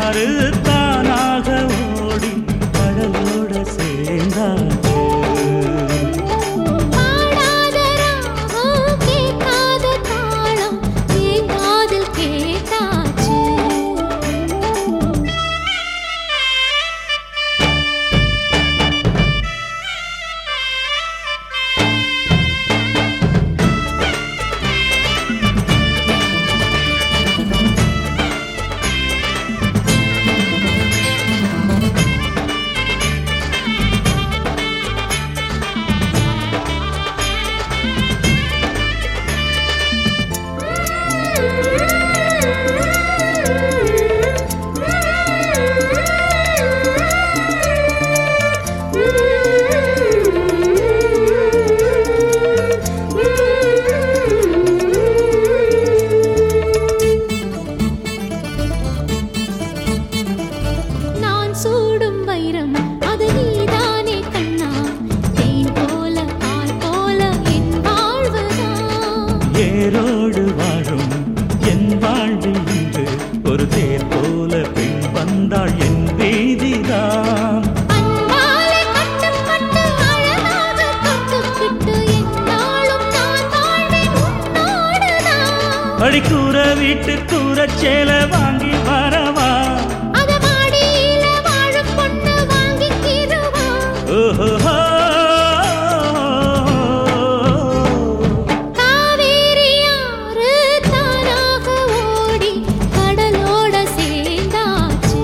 யாரு தானாக ஓடி கடலோட சேர்ந்தாச்சு பாடாத ராகம் கேட்காத தாளம் என் காதில் கேட்டாச்சு நான் சூடும் வைரம் அது நீதானே கண்ணா தேன் போல பால் போல என் வாழ்வுதான் ஏரோடு வாழும் என் வாழ்வில் இன்று ஒரு தேர் போல பெண் வந்தாள் என் வீதிதான் அன்பாலே கட்டுப்பட்டு அழகாக தொட்டுக்கிட்டு என்னாலும் நான் வாழ்வேன் உன்னோடுதான் அடி கூற வீட்டு கூறச் சேல வாங்கி வரவா அத மாடியில வாழும் பொண்ணு வாங்கிக்கிருவா ஓஹோ காவேரி யாரு தானாக ஓடி கடலோட சேர்ந்தாச்சு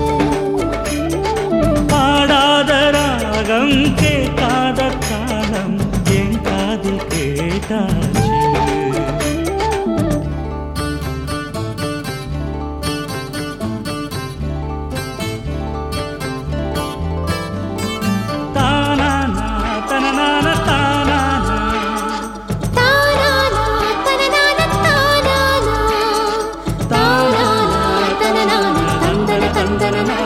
பாடாத ராகம் கேட்காத காலம் என் காதில் கேட்டாச்சு தானானா, தனனான, தானானா. தானானா தனனான தானானா தானானா தனனான தந்தன தந்தனனா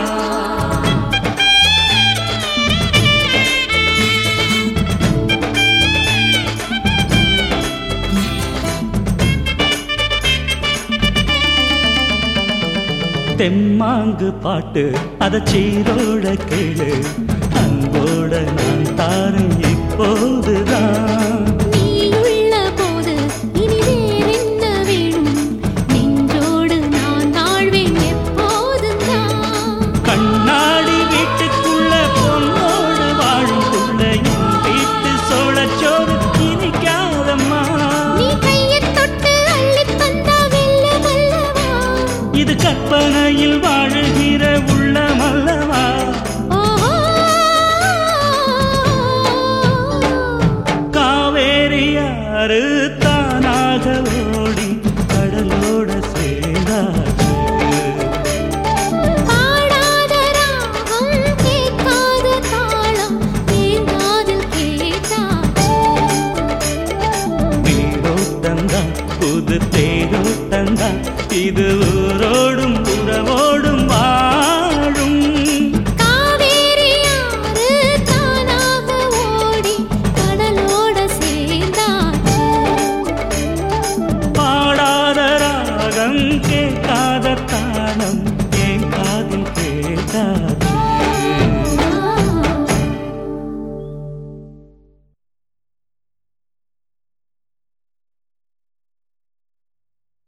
தெம்மாங்கு பாட்டு அத சீரோட கேளு அன்போட நான் தாரேன் இப்போதுதான் நீ உள்ள போது இனி வேறென்ன வேணும் நெஞ்சோடு நான் வாழ்வேன் எப்போதும் தான் கண்ணாடி வீட்டுக்குள்ள பொண்ணோடு வாழும் புள்ள என் வீட்டு சோழச்சோறு இனிக்காதம்மா நீ கையைத் தொட்டு அள்ளித் தந்தா வெல்லம் அல்லவா? இது கற்பனையில் வாழுகிற உள்ளமல்லவா ஓஹோ. காவேரியாறு தானாக ஓடி கடலோட சேர்ந்தாச்சு பாடாத ராகம் கேட்காத தாளம் என் காதில் கேட்டாச்சு. வீரோட்டந்தான் புது தேரோட்டந்தான் இது ஊரோடும் உறவோடும் வாழும் காவேரி ஆறு தானாக ஓடி கடலோட சேர்ந்தாச்சு. பாடாத ராகம் கேட்காத தாளம் என் காதில் கேட்டாச்சு